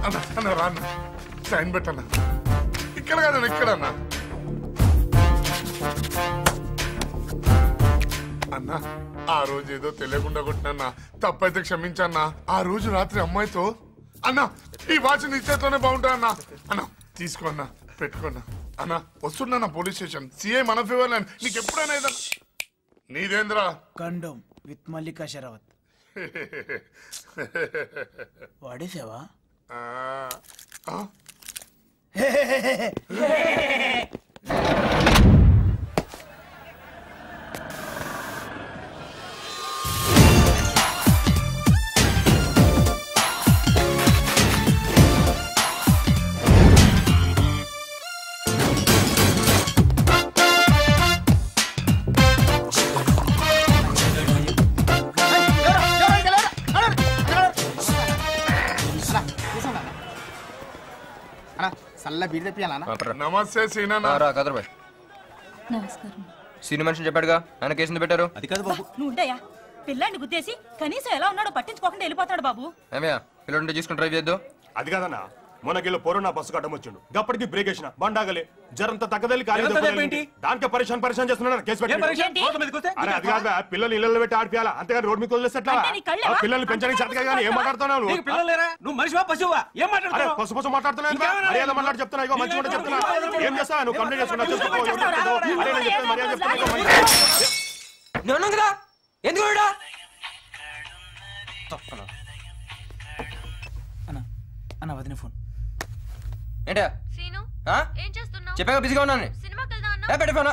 అన్న అన్న రాన్న సైన్ పెట్టన్న ఇక్కడ కాదన్న ఇక్కడ అన్న అన్న ఆ రోజు ఏదో తెలియకుండా కొట్టినన్నా తప్పైతే క్షమించన్నా ఆ రోజు రాత్రి అమ్మాయితో అన్న ఈ వాచ్ నీ చేతిలోనే బాగుంటా అన్న అన్న తీసుకో అన్న పెట్టుకోన్నా అన్న వస్తున్నా పోలీస్ స్టేషన్ సిఐ మన ఫేవర్ ల్యాండ్ నీకు ఎప్పుడైనా ఏదన్నా నీదేంద్రా కండోమ్ విత్ మల్లికా షరావత్ వాడేసావా ఆ, ఆ? అన్నా చల్ల బీడి తెప్పియాలన్నా నమస్తే సీనా రా కదర్బాయ్ నమస్కారం సీనియర్ మనిషిని చెప్పాడుగా ఆయన కేసు ఎందుకు పెట్టారు అది కాదు బాబు నువ్వు ఉండయా పిల్లాన్ని గుద్దేసి కనీసం ఎలా ఉన్నాడో పట్టించుకోకుండా వెళ్ళిపోతాడు బాబు ఏమయ్యా పిల్లలు తీసుకుని డ్రైవ్ చేద్దు అది కాదన్నా మొన్నకిలో పొరోనా బస్సు కట్టం వచ్చిండు గప్పటికి బ్రేక్ వేసిన బండాగలే జరంత తగ్గదలి దానికే పరిశాన్ పరిశాన్ చేస్తున్నాడు కేసు పెట్టి ఏంటి? అరే అది కాదు బా, పిల్లలు ఇళ్ళలో పెట్టి ఆడిపియాలా అంతేగాని రోడ్ మీద వదిలేస్తే ఎట్లా? అంటే నీ కళ్ళేవా? ఆ పిల్లల్ని పెంచడానికి చేతగా కానీ ఏం మాట్లాడుతున్నావు నువ్వు? నువ్వు మనిషివా పశువా ఏం అరే మాట్లాడుతున్నావు పసు పసు మాట్లాడుతున్నావు ఏంటి బా? మర్యాద మాట్లాడి చెప్తున్నా ఇగో మంచిగా ఉంటే చెప్తున్నా ఏం చేస్తా నువ్వు కంప్లైంట్ చేసుకున్నా చేసుకో ఎవరు చెప్తుందో. అరే నేను చెప్తాను మర్యాద చెప్తున్నా ఇగో మంచిగా. నేను ఉన్నాను కదా ఎందుకు వీడా? అన్న అన్న వదిన ఫోన్ ఏంటా సీను ఆ? ఏం చేస్తున్నావు చెప్పాక బిజీగా ఉన్నాను సినిమాకి వెళ్దాం అన్నా ఏ, పెట్టే ఫోన్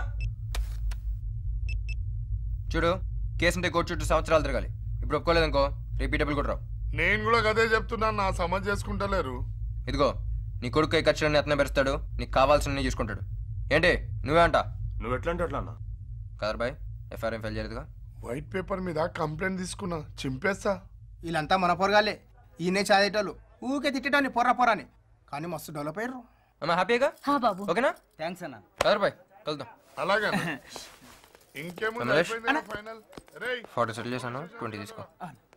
చూడు కేసు కోర్టు చుట్టూ సంవత్సరాలు తిరగాలి ఇప్పుడు ఒప్పుకోలేదనుకో రిపీటబుల్ కూడా రావు నేను కూడా అదే చెప్తున్నాను నా సమజ్ చేసుకుంటలేరు ఇదిగో నీ కొడుకు ఈ ఖర్చులన్నీ అతనే పెరుస్తాడు నీకు కావాల్సిన చూసుకుంటాడు ఏంటి నువ్వే అంట నువ్వు ఎట్లా అంటే ఎట్లా అన్నా కదర్ బాయ్ ఎఫ్ఐఆర్ ఫైల్ చేయలేదుగా వైట్ పేపర్ మీద కంప్లైంట్ తీసుకున్నా చింపేస్తా వీళ్ళంతా మన పొరగాలే ఈయనే చదివేటోళ్ళు ఊకే తిట్టడాన్ని పొర్ర పొరని కానీ మస్తు డెవలప్ అయ్యారు అమ్మా హ్యాపీగా హా బాబు ఓకేనా థ్యాంక్స్ అన్న కదర్ బాయ్ కలుద్దాం అలాగే ఇంకేముంది కమలేష్? అయిపోయింది ఫైనల్ రేయ్ ఫార్టీ సెటిల్ చేశాను ట్వంటీ తీసుకో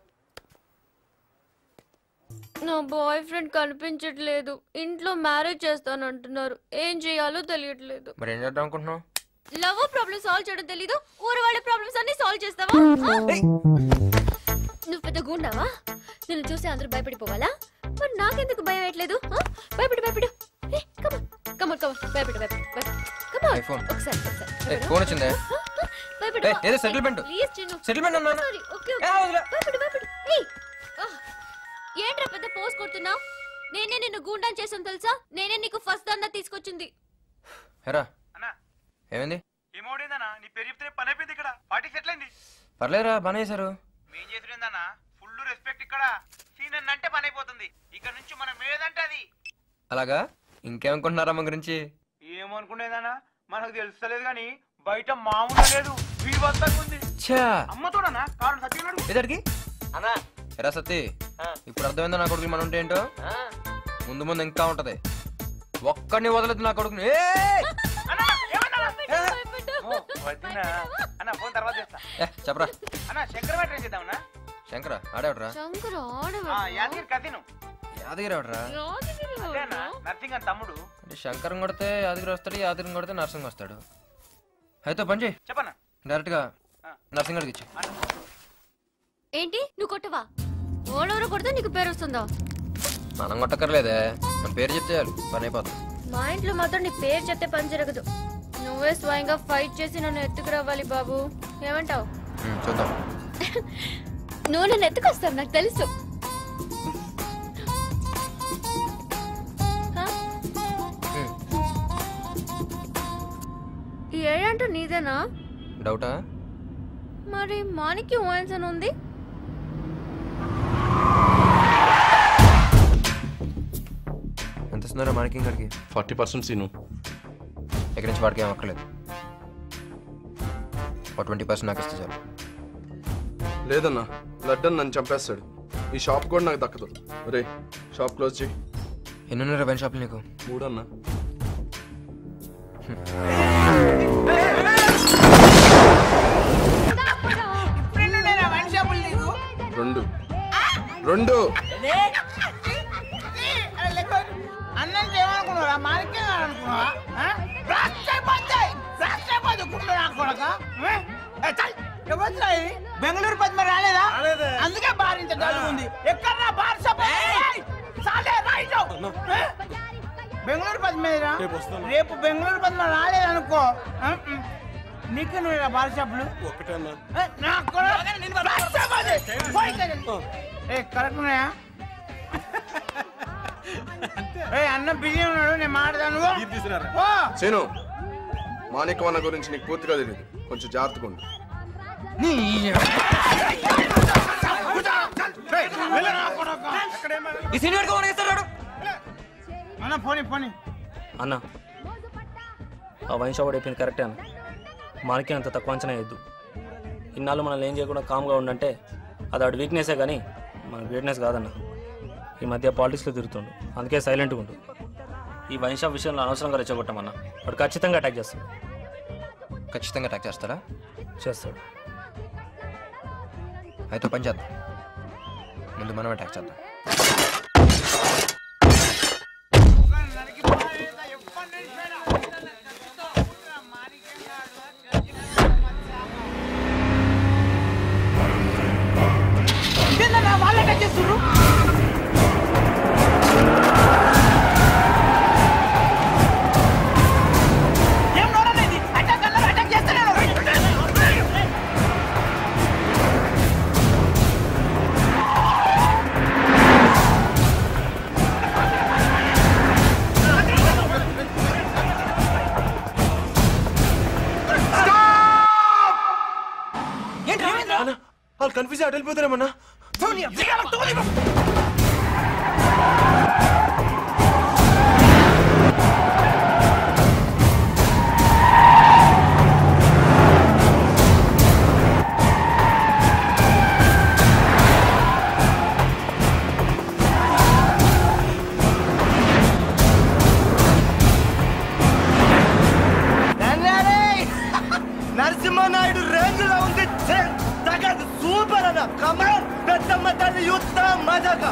నా బాయ్ ఫ్రెండ్ కనిపించట్లేదు ఇంట్లో మ్యారేజ్ చేస్తానంటున్నారు ఏం చేయాలో తెలియట్లేదు మరి ఏం చేద్దాం అనుకుంటున్నావు లవ్ ప్రాబ్లమ్ సాల్వ్ చేయడం తెలీదు ఊరు వాళ్ళ ప్రాబ్లమ్స్ అన్ని సాల్వ్ చేస్తావా ఆ? నువ్వు పెద్ద గుండావా నిన్ను చూసి అందరూ భయపడిపోవాలా మరి నాకెందుకు భయం వేయట్లేదు ఆ? భయపడు భయపడు కమన్ కమన్ కమన్ భయపడు భయపడు కమన్ ఐఫోన్. ఒకసారి ఒకసారి ఏ భయపడు. ఫోన్ వచ్చిందే ఆ? ఆ? భయపడు ఏ, ఏదో settlement. ప్లీజ్ చిన్ను సెటిల్మెంట్ అన్నా సారీ ఓకే ఏ, వదిలే. భయపడు భయపడు ఏయ్ ఆ. ఏంట్రా పెద్ద పోస్ కొడుతున్నావు నేనే నిన్ను గూండాన్ చేసాను తెలుసా నేనే నీకు ఫస్ట్ దందా తీసుకొచ్చింది హెరా అన్నా ఏమైంది ఏమోడేందన్నా నీ పేరు చెప్తే పని అయిపోయింది ఇక్కడ పార్టీ సెటిల్ అయింది పర్లేదురా బాగానే చేశారు మేం చేతులేందన్నా ఫుల్ రెస్పెక్ట్ ఇక్కడ సీన్ అంటే పని అయిపోతుంది ఇక్కడ నుంచి మనం ఏదంటే అది అలాగా ఇంకేమనుకుంటున్నారా మా గురించి ఏమనుకునేదన్నా మనకు తెలుస్తలేదు కానీ బయట మామూలు లేదు వీవత్తంగా ఉంది ఛా అమ్మ చూడనా కారణం సత్యనాడు ఇద్దరికి అన్నా ఎరా సత్తి ఇప్పుడు అర్థమైందా నా కొడుకు మనం ఉంటే ఏంటో ముందు ముందు ఇంకా ఉంటది ఒక్కడిని వదలదు నా కొడుకుని ఏయ్! వద్దునా అన్న ఫోన్ తర్వాత చేస్తా ఏ, చెప్పరా అన్న శంకర్ ట్రై చేద్దామన్నా శంకర ఆడేవడరా శంకర్ ఆ, యాదగిరి కథను యాదగిరి ఎవడరా అదే అన్న నర్సింగ్ అని తమ్ముడు అంటే శంకరం కొడితే యాదగిరి వస్తాడు యాదగిరి కొడితే నరసింగ్ వస్తాడు అయితే పని చేయి చెప్పన్నా డైరెక్ట్ గా నరసింగ్ గడికి ఇచ్చి ఏంటి నువ్వు కొట్టవా ఓడెవరో కొడితే నీకు పేరు వస్తుందా మనం కొట్టక్కర్లేదే మన పేరు చెప్తే చాలు పని అయిపోతుంది మా ఇంట్లో మాత్రం నీ పేరు చెప్తే పని జరగదు నువ్వే స్వయంగా ఫైట్ చేసి నన్ను ఎత్తుకురావాలి బాబు ఏమంటావు ఉమ్, చూద్దాం నువ్వు నన్ను ఎత్తుకొస్తావు నాకు తెలుసు హా? ఉమ్, ఈ ఏడంటూ నీదేనా డౌటా మరి మానికి ఓయన్స్ అని ఉంది ఎంత ఇస్తున్నారా మనకి ఇంకడికి ఫార్టీ పర్సెంట్ సీను ఎక్కడి నుంచి వాడికి ఏం అక్కర్లేదు ఒక ట్వంటీ పర్సెంట్ నాకు ఇస్తే చాలు లేదన్నా లడ్డన్ నన్ను చంపేస్తాడు ఈ షాప్ కూడా నాకు దక్కదు రే షాప్ క్లోజ్ చేయి ఎన్ని ఉన్నాయి వైన్ షాపులు నీకు మూడన్నా రెండు రెండు అనుకున్నావా ఆ? రాష్ట్రపతి రాష్ట్రపతి గుండు నా కొడక ఏ? ఏ, చల్. ఎవరిదిరా ఇది? బెంగళూరు పద్మ రాలేదా అందుకే బారింత జరుగుంది ఎక్కడ బార్ షాప్ ఏయ్! సాలే రైట్ ఏ? బెంగళూరు పద్మేరా రేపు బెంగళూరు పద్మ రాలేదనుకో ఆ, ఉమ్. నీకు నువ్వు బార్ షాపులు ఏ, నా కొడక రాష్ట్రపతి పోయి ఇక్కడ. ఏ కరెక్ట్ ఉన్నాయా ఏ అన్న బిజీ ఉన్నాడు నేను మాట్లాడతాను ఓ సీను మాణిక్యవన్న గురించి నీకు పూర్తిగా తెలియదు కొంచెం జాగ్రత్తగా ఉండు ఈ సీనియర్ గా ఇస్తాడు అన్న పోనీ పోనీ అన్న ఆ వైన్ షాప్ వాడు చెప్పింది కరెక్టే అన్న మనకి అంత తక్కువ అంచనా వేయద్దు ఇన్నాళ్ళు మనల్ని ఏం చేయకుండా కామ్గా ఉండంటే అది వాడి వీక్నెసే కానీ మన గ్రేట్నెస్ కాదన్న ఈ మధ్య పాలిటిక్స్లో తిరుగుతుండు అందుకే సైలెంట్గా ఉండు ఈ వైన్ షాప్ విషయంలో అనవసరంగా రెచ్చగొట్టామన్న వాడు ఖచ్చితంగా అటాక్ చేస్తాడు ఖచ్చితంగా అటాక్ చేస్తారా చేస్తాడు అయితే పని చేద్దాం ముందు మనం అటాక్ చేద్దాం ఇదేందన్నా వాళ్ళు అటాక్ చేస్తుర్రు ఏం నోడలేదు అటాక్ అన్నారు అటాక్ చేస్తున్నారు వాళ్ళు కన్ఫ్యూజ్ అటు వెళ్ళిపోతారేమన్నా నరసింహనాయుడు రేంజ్ లో ఉంది తగదు సూపర్ అన్న కమాన్ పెద్దమ్మ తల్లి యుద్ధ మజాగా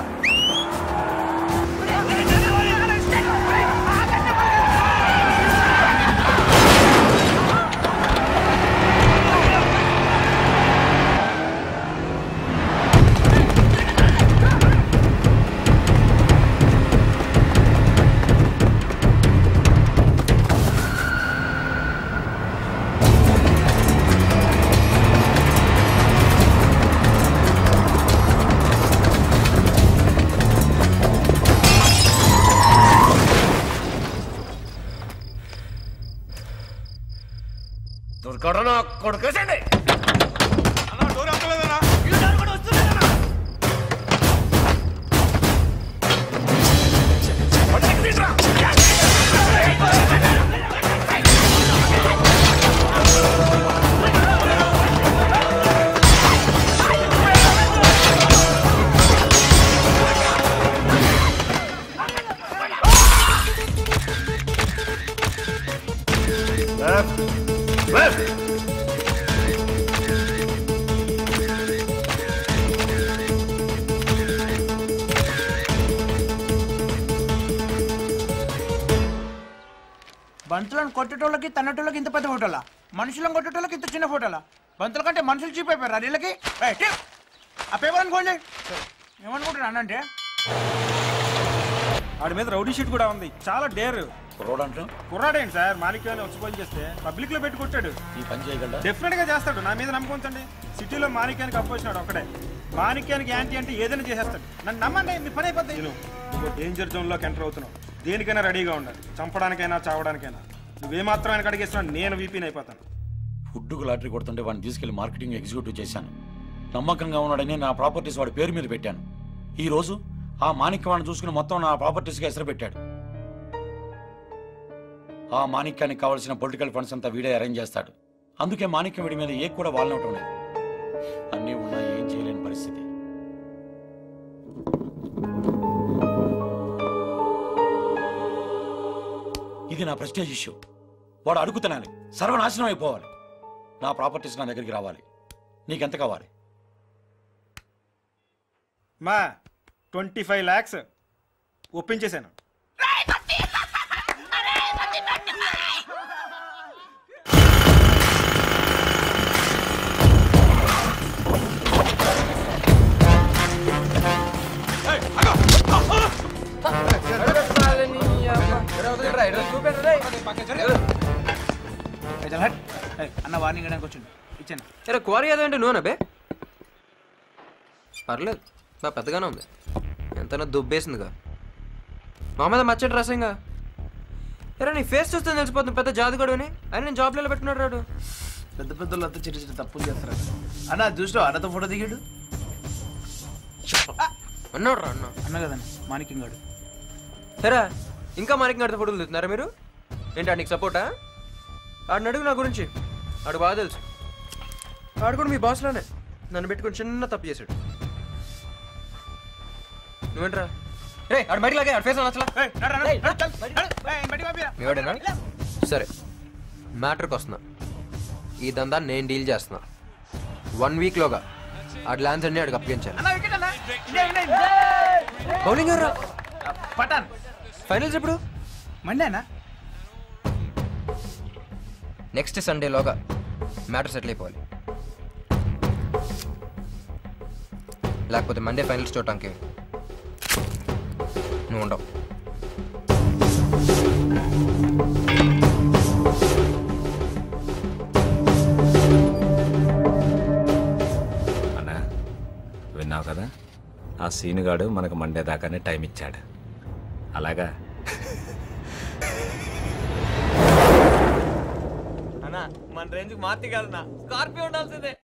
దుర్ఘటన కొడుకేసండి బంతులను కొట్టేటోళ్ళకి తన్నటోళ్ళకి ఇంత పెద్ద ఫోటోలా మనుషులను కొట్టేటోళ్ళకి ఇంత చిన్న ఫోటోలా బంతుల కంటే మనుషులు చీప్ అయిపోయారు వీళ్ళకి ఏయ్, టీ. ఆ పేపర్ అనుకోండి ఏమనుకుంటున్నా అన్నంటే వాడి మీద రౌడీ షీట్ కూడా ఉంది చాలా డేర్ కుర్రాడేంటి సార్ మాలిక్యాన్ని వచ్చి ఫోన్ చేస్తే పబ్లిక్ లో పెట్టి కొట్టాడు ఈ పని చేయగలరా డెఫినెట్ గా చేస్తాడు నా మీద నమ్మకం ఉంచండి సిటీలో మాణిక్యానికి అప్పొచ్చినాడు ఒకడే మాణిక్యానికి యాంటీ అంటే ఏదైనా చేసేస్తాడు నన్ను నమ్మండి మీ పని అయిపోద్ది నువ్వు డేంజర్ జోన్ లోకి ఎంటర్ అవుతున్నావు దేనికైనా రెడీగా ఉండాలి చంపడానికైనా చావడానికైనా నువ్వేమాత్రం ఆయనకు అడిగేస్తున్నావు నేను వీపీని అయిపోతాను ఫుడ్కు లాటరీ కొడుతుంటే వాడిని తీసుకెళ్లి మార్కెటింగ్ ఎగ్జిక్యూటివ్ చేశాను నమ్మకంగా ఉన్నాడని నా ప్రాపర్టీస్ వాడి పేరు మీద పెట్టాను ఈ రోజు ఆ మాణిక్యవాడిని చూసుకుని మొత్తం నా ప్రాపర్టీస్కి ఎసరు పెట్టాడు ఆ మాణిక్యానికి కావాల్సిన పొలిటికల్ ఫండ్స్ అంతా వీడే అరేంజ్ చేస్తాడు అందుకే మాణిక్యం వీడి మీద ఏ కూడా వాళ్ళనవటం లేదు అన్నీ ఉన్నా ఏం చేయలేని పరిస్థితి ఇది నా ప్రెస్టేజ్ ఇష్యూ వాడు అడుగుతున్నాను సర్వనాశనం అయిపోవాలి నా ప్రాపర్టీస్ నా దగ్గరికి రావాలి నీకెంత కావాలి మా ట్వంటీ ఫైవ్ ల్యాక్స్ ఒప్పించేశాను పక్క జరుగు. ఏ, చల్ హట్. ఏ, అన్న వార్నింగ్ ఇవ్వడానికి వచ్చిండు ఇచ్చాను ఎరా క్వారీ ఏదంటే నువ్వు బే పర్లేదు బా పెద్దగానే ఉంది ఎంతైనా దుబ్బేసిందిగా మా మీద మచ్చటి రసంగా ఎరా నీ ఫేస్ చూస్తే తెలిసిపోతుంది పెద్ద జాదుగడు అని ఆయన నేను జాబ్లో పెట్టుకున్నాడు రాడు పెద్ద పెద్ద అంతా చిన్న చిన్న తప్పులు చేస్తారు అన్న చూసినావు అన్నతో ఫోటో దిగాడు అన్నాడు రా అన్న అన్న కదన్న మాణిక్యం గాడు ఎరా ఇంకా మనకి గడితే ఫోటోలు తీస్తున్నారా మీరు ఏంటి నీకు సపోర్టా ఆడిని అడుగు నా గురించి ఆడు బాగా తెలుసు ఆడు కూడా మీ బాస్లోనే నన్ను పెట్టుకుని చిన్న తప్పు చేశాడు నువ్వేంట్రా రే ఆడు బయటికి లాగే ఆడు ఫేస్ నచ్చలా మీవాడేనా సరే మ్యాటర్కి వస్తున్నా ఈ దందా నేను డీల్ చేస్తున్నా వన్ వీక్లోగా ఆ ల్యాన్స్ అన్ని ఆడికి అప్పగించాను అన్న వికెట్ అన్న ఇదే, ఇదే, ఇదే. బౌలింగ్ ఎవరు పటాన్ ఫైనల్స్ ఎప్పుడు మండే అన్న నెక్స్ట్ సండేలోగా మ్యాటర్ సెటిల్ అయిపోవాలి లేకపోతే మండే ఫైనల్స్ చూడటానికి నువ్వు ఉండవు అన్నా విన్నావు కదా ఆ సీనుగాడు మనకు మండే దాకానే టైం ఇచ్చాడు అలాగా అన్నా మన రేంజ్ మార్తి కాదన్నా స్కార్పియో ఉండాల్సిందే